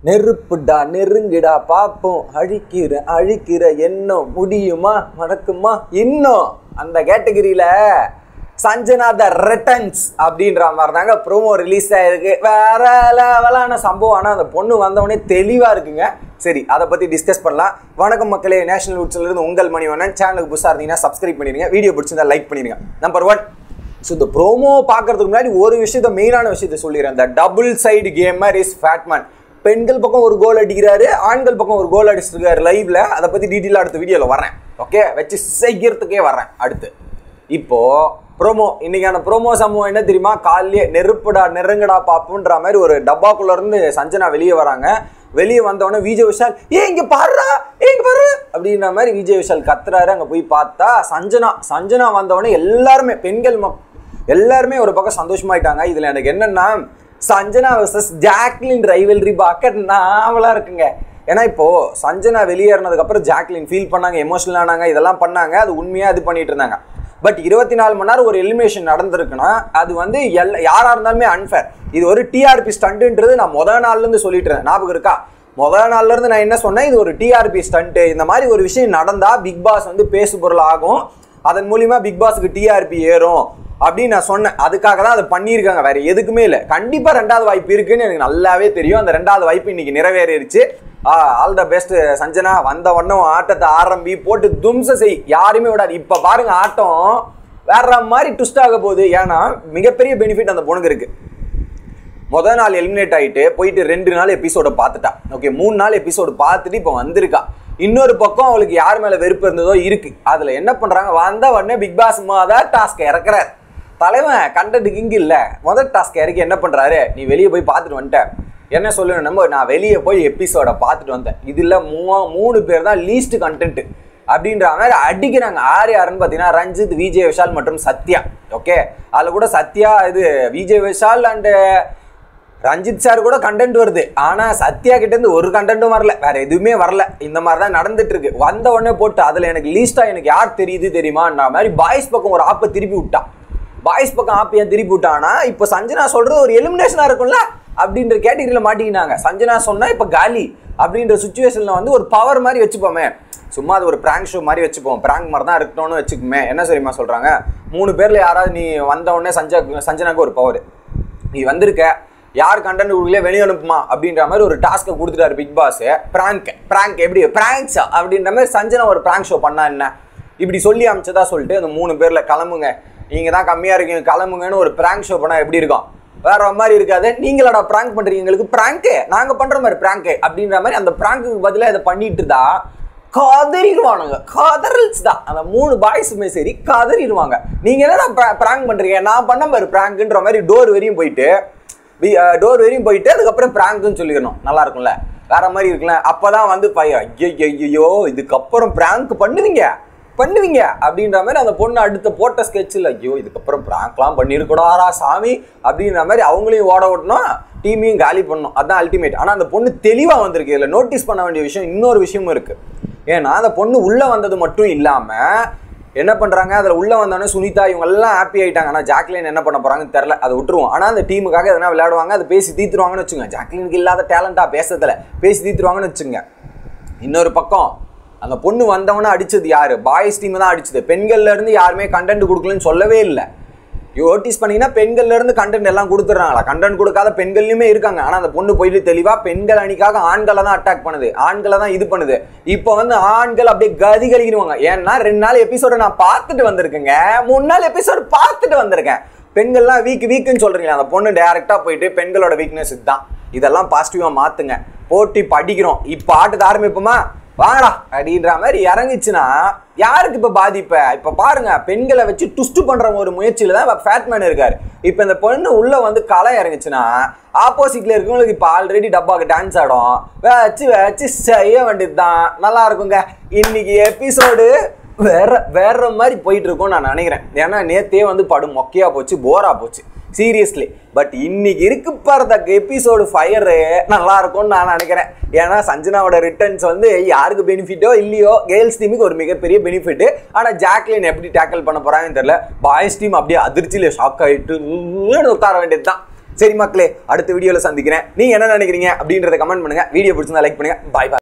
நெருப்புடா நெருங்கிடா பாப்போம் அழிக்கிற அழிக்கிற எண்ணம் முடியுமா மறக்குமா இன்னும் அந்த கேட்டகரியில சஞ்சனா த ரிட்டர்ன்ஸ் அப்படின்ற மாதிரி தாங்க ப்ரோமோ ரிலீஸ் ஆயிருக்கு வேற லெவலான சம்பவம் ஆனால் அந்த பொண்ணு வந்தவொடனே தெளிவாக இருக்குங்க சரி அதை பற்றி டிஸ்கஸ் பண்ணலாம் வணக்கம் மக்களே நேஷனல் உட்ஸ்ல இருந்து உங்கள் மணிவண்ணன் சேனலுக்கு புதுசாக இருந்தீங்கன்னா சப்ஸ்கிரைப் பண்ணிடுங்க வீடியோ பிடிச்சிருந்தா லைக் பண்ணிடுங்க நம்பர் ஒன் ஸோ இந்த ப்ரோமோ பார்க்கறதுக்கு முன்னாடி ஒரு விஷயத்த மெயினான விஷயத்த சொல்லிடுறேன் இந்த double side gamer is Fatman பெண்கள் பக்கம் ஒரு கோல் அடிக்கிறாரு ஆண்கள் பக்கம் ஒரு கோல் அடிச்சிருக்காரு லைவ்ல அதை பற்றி டீட்டெயிலாக அடுத்த வீடியோவில் வரேன் ஓகே வச்சு செய்யறதுக்கே வரேன் அடுத்து இப்போ ப்ரோமோ இன்னைக்கான ப்ரோமோ சம்பவம் என்ன தெரியுமா காலையே நெருப்புடா நெருங்கடா பாப்புன்ற மாதிரி ஒரு டப்பாக்குள்ள இருந்து சஞ்சனா வெளியே வராங்க வெளியே வந்தவொடனே விஜய் விஷால் ஏ இங்க பாருடா ஏ இங்க பாரு அப்படின்ற மாதிரி விஜய் விஷால் கத்துறாரு அங்க போய் பார்த்தா சஞ்சனா சஞ்சனா வந்தவொடனே எல்லாருமே பெண்கள் மக் எல்லாருமே ஒரு பக்கம் சந்தோஷமாயிட்டாங்க இதுல எனக்கு என்னன்னா சஞ்சனா வர்சஸ் ஜாக்லின் ரைவல்ரி பார்க்க நாவலா இருக்குங்க ஏன்னா இப்போ சஞ்சனா வெளியேறினதுக்கு அப்புறம் ஜாக்லின் ஃபீல் பண்ணாங்க எமோஷனல் ஆனாங்க இதெல்லாம் பண்ணாங்க அது உண்மையா இது பண்ணிட்டு இருந்தாங்க பட் இருபத்தி நாலு மணி நேரம் ஒரு எலிமினேஷன் நடந்திருக்குன்னா அது வந்து எல்லா யாரா இருந்தாலுமே அன்ஃபேர் இது ஒரு டிஆர்பி ஸ்டண்ட்ன்றது நான் முதல் நாள்ல இருந்து சொல்லிட்டு இருந்தேன் ஞாபகம் இருக்கா முதல் நாள்ல இருந்து நான் என்ன சொன்னேன் இது ஒரு டிஆர்பி ஸ்டண்ட் இந்த மாதிரி ஒரு விஷயம் நடந்தா பிக் பாஸ் வந்து பேசு பொருள் ஆகும் அதன் மூலியமா பிக் பாஸுக்கு டிஆர்பி ஏறும் அப்படின்னு நான் சொன்னேன் அதுக்காக தான் அதை பண்ணியிருக்காங்க வேற எதுக்குமே இல்லை கண்டிப்பா ரெண்டாவது வாய்ப்பு இருக்குன்னு எனக்கு நல்லாவே தெரியும் அந்த ரெண்டாவது வாய்ப்பு இன்னைக்கு நிறைவேறிடுச்சு ஆல் த பெஸ்ட் சஞ்சனா வந்த உடனே ஆட்டத்தை ஆரம்பி போட்டு தும்ச செய் யாருமே விடாது இப்ப பாருங்க ஆட்டம் வேற மாதிரி ட்விஸ்ட் ஆக போகுது ஏன்னா மிகப்பெரிய பெனிஃபிட் அந்த பொண்ணுக்கு இருக்கு முதல் நாள் எலிமினேட் ஆகிட்டு போயிட்டு ரெண்டு நாள் எபிசோட பார்த்துட்டா ஓகே மூணு நாள் எபிசோடு பார்த்துட்டு இப்போ வந்திருக்கா இன்னொரு பக்கம் அவளுக்கு யார் மேலே வெறுப்பு இருந்ததோ இருக்கு அதில் என்ன பண்ணுறாங்க வந்த உடனே பிக் பாஸ் தான் டாஸ்க் இறக்குறாரு தலைவன் கண்டதுக்கு இங்கே இல்லை முதல் டாஸ்க் இறக்கி என்ன பண்ணுறாரு நீ வெளியே போய் பார்த்துட்டு வந்துட்ட என்ன சொல்லணும் நம்ம நான் வெளியே போய் எபிசோட பார்த்துட்டு வந்தேன் இதில் மூ மூணு பேர் தான் லீஸ்ட் கண்டென்ட் அப்படின்ற மாதிரி அடிக்கிறாங்க யார் யாருன்னு பார்த்தீங்கன்னா ரஞ்சித் விஜய் விஷால் மற்றும் சத்யா ஓகே அதில் கூட சத்யா இது விஜய் விஷால் அண்டு ரஞ்சித் சார் கூட கண்டென்ட் வருது ஆனா சத்யா கிட்ட இருந்து ஒரு கண்டென்ட்டும் வரல வேற எதுவுமே வரல இந்த மாதிரி தான் நடந்துட்டு இருக்கு வந்த உடனே போட்டு அதுல எனக்கு லீஸ்டா எனக்கு யார் தெரியுது தெரியுமான்ற மாதிரி பாய்ஸ் பக்கம் ஒரு ஆப்பை திருப்பி விட்டான் பாய்ஸ் பக்கம் ஆப் ஏன் திருப்பி விட்டானா இப்போ சஞ்சனா சொல்றது ஒரு எலிமினேஷனா இருக்கும்ல அப்படின்ற கேட்டகரியில மாட்டிக்கினாங்க சஞ்சனா சொன்னா இப்போ காலி அப்படின்ற சுச்சுவேஷன்ல வந்து ஒரு பவர் மாதிரி வச்சுப்போமே சும்மா அது ஒரு பிராங்க் ஷோ மாதிரி வச்சுப்போம் பிராங்க் மாதிரி தான் இருக்கணும்னு வச்சுக்குமே என்ன சரிம்மா சொல்றாங்க மூணு பேர்ல யாராவது நீ வந்த உடனே சஞ்சா சஞ்சனாக்கு ஒரு பவர் நீ வந்திருக்க யார் கண்டென்ட் கொடுக்கல வெளியே அனுப்புமா அப்படின்ற மாதிரி ஒரு டாஸ்க்கை கொடுத்துட்டாரு பிக் பாஸ் பிராங்க் பிராங்க் எப்படி பிராங்க்ஸா அப்படின்ற மாதிரி சஞ்சனா ஒரு பிராங்க் ஷோ பண்ணா என்ன இப்படி சொல்லி அமைச்சதா சொல்லிட்டு அந்த மூணு பேர்ல கிளம்புங்க நீங்க தான் கம்மியா இருக்கீங்க கிளம்புங்கன்னு ஒரு பிராங்க் ஷோ பண்ணா எப்படி இருக்கும் வேற மாதிரி இருக்காது நீங்களோட பிராங்க் பண்றீங்க எங்களுக்கு பிராங்க் நாங்க பண்ற மாதிரி பிராங்க் அப்படின்ற மாதிரி அந்த பிராங்க்கு பதிலாக இதை பண்ணிட்டு இருந்தா கதறிடுவானுங்க கதறல்ஸ் தான் அந்த மூணு பாய்ஸுமே சரி கதறிடுவாங்க நீங்க என்ன பிராங்க் பண்றீங்க நான் பண்ண மாதிரி பிராங்க்ன்ற மாதிரி டோர் வரையும் போயிட்டு டோர் வரையும் போயிட்டு அதுக்கப்புறம் பிராங்க்னு சொல்லிடணும் நல்லா இருக்கும்ல வேற மாதிரி இருக்குல்ல அப்பதான் வந்து பையன் ஐயோ இதுக்கப்புறம் பிராங்க் பண்ணுவீங்க பண்ணுவீங்க அப்படின்ற மாதிரி அந்த பொண்ணு அடுத்த போட்ட ஸ்கெட்சில் ஐயோ இதுக்கப்புறம் பிராங்க்லாம் பண்ணியிருக்கூடாரா சாமி அப்படின்ற மாதிரி அவங்களையும் ஓட விட்டணும் டீமையும் காலி பண்ணணும் அதான் அல்டிமேட் ஆனால் அந்த பொண்ணு தெளிவாக வந்திருக்கு இதில் நோட்டீஸ் பண்ண வேண்டிய விஷயம் இன்னொரு விஷயமும் இருக்கு ஏன்னா அந்த பொண்ணு உள்ளே வந்தது மட்டும் இல்லாமல் என்ன பண்றாங்க அதுல உள்ள வந்தோடனே சுனிதா இவங்க எல்லாம் ஹாப்பி ஆயிட்டாங்க ஆனா ஜாக்லின் என்ன பண்ண போறாங்கன்னு தெரியல அதை விட்டுருவோம் ஆனா அந்த டீமுக்காக எதனா விளையாடுவாங்க அதை பேசி தீத்துருவாங்கன்னு வச்சுங்க ஜாக்லினுக்கு இல்லாத டேலண்டா பேசுறதுல பேசி தீத்துருவாங்கன்னு வச்சுங்க இன்னொரு பக்கம் அந்த பொண்ணு வந்தவன அடிச்சது யாரு பாய்ஸ் டீம் தான் அடிச்சது பெண்கள்ல இருந்து யாருமே கண்டென்ட் கொடுக்கலன்னு சொல்லவே இல்லை நோட்டீஸ் பண்ணீங்கன்னா பெண்கள்ல இருந்து கண்டென்ட் எல்லாம் கொடுத்துறாங்களா கண்டென்ட் கொடுக்காத பெண்கள்லையுமே இருக்காங்க ஆனா அந்த பொண்ணு போயிட்டு தெளிவா பெண்கள் அணிக்காக ஆண்களை தான் அட்டாக் பண்ணுது ஆண்களை தான் இது பண்ணுது இப்போ வந்து ஆண்கள் அப்படியே கதி கலிக்கிடுவாங்க ஏன்னா ரெண்டு நாள் எபிசோட நான் பார்த்துட்டு வந்திருக்கேங்க மூணு நாள் எபிசோடு பார்த்துட்டு வந்திருக்கேன் பெண்கள்லாம் வீக் வீக்குன்னு சொல்றீங்களா அந்த பொண்ணு டைரக்டா போயிட்டு பெண்களோட வீக்னஸ் இதுதான் இதெல்லாம் பாசிட்டிவா மாத்துங்க போட்டி படிக்கிறோம் இப்போ ஆட்டத்தை ஆரம்பிப்போமா வாங்கடா அப்படின்ற மாதிரி இறங்குச்சுன்னா யாருக்கு இப்ப பாதிப்பு இப்ப பாருங்க பெண்களை வச்சு டுஸ்ட் பண்ற ஒரு முயற்சியில தான் ஃபேட்மேன் இருக்காரு இப்ப இந்த பொண்ணு உள்ள வந்து களை இறங்குச்சுன்னா ஆப்போசிட்ல இருக்கவங்களுக்கு இப்ப ஆல்ரெடி டப்பாக்கு டான்ஸ் ஆடும் வச்சு வச்சு செய்ய வேண்டியதுதான் நல்லா இருக்குங்க இன்னைக்கு எபிசோடு வேற வேற மாதிரி போயிட்டு இருக்கும் நான் நினைக்கிறேன் ஏன்னா நேத்தே வந்து படம் மொக்கையா போச்சு போரா போச்சு சீரியஸ்லி பட் இன்னைக்கு இருக்கு பாருதக்க எபிசோடு ஃபயரு நல்லா இருக்கும்னு நான் நினைக்கிறேன் ஏன்னா சஞ்சனாவோட ரிட்டர்ன்ஸ் வந்து யாருக்கு பெனிஃபிட்டோ இல்லையோ கேர்ள்ஸ் டீமுக்கு ஒரு மிகப்பெரிய பெனிஃபிட் ஆனால் ஜாக்லின் எப்படி டேக்கிள் பண்ண போறாங்கன்னு தெரியல பாய்ஸ் டீம் அப்படியே அதிர்ச்சியில ஷாக் ஆயிட்டு உட்கார வேண்டியது தான் சரி மக்களே அடுத்த வீடியோல சந்திக்கிறேன் நீங்க என்ன நினைக்கிறீங்க அப்படின்றத கமெண்ட் பண்ணுங்க வீடியோ பிடிச்சிருந்தா லைக் பண்ணுங்க பாய் பாய்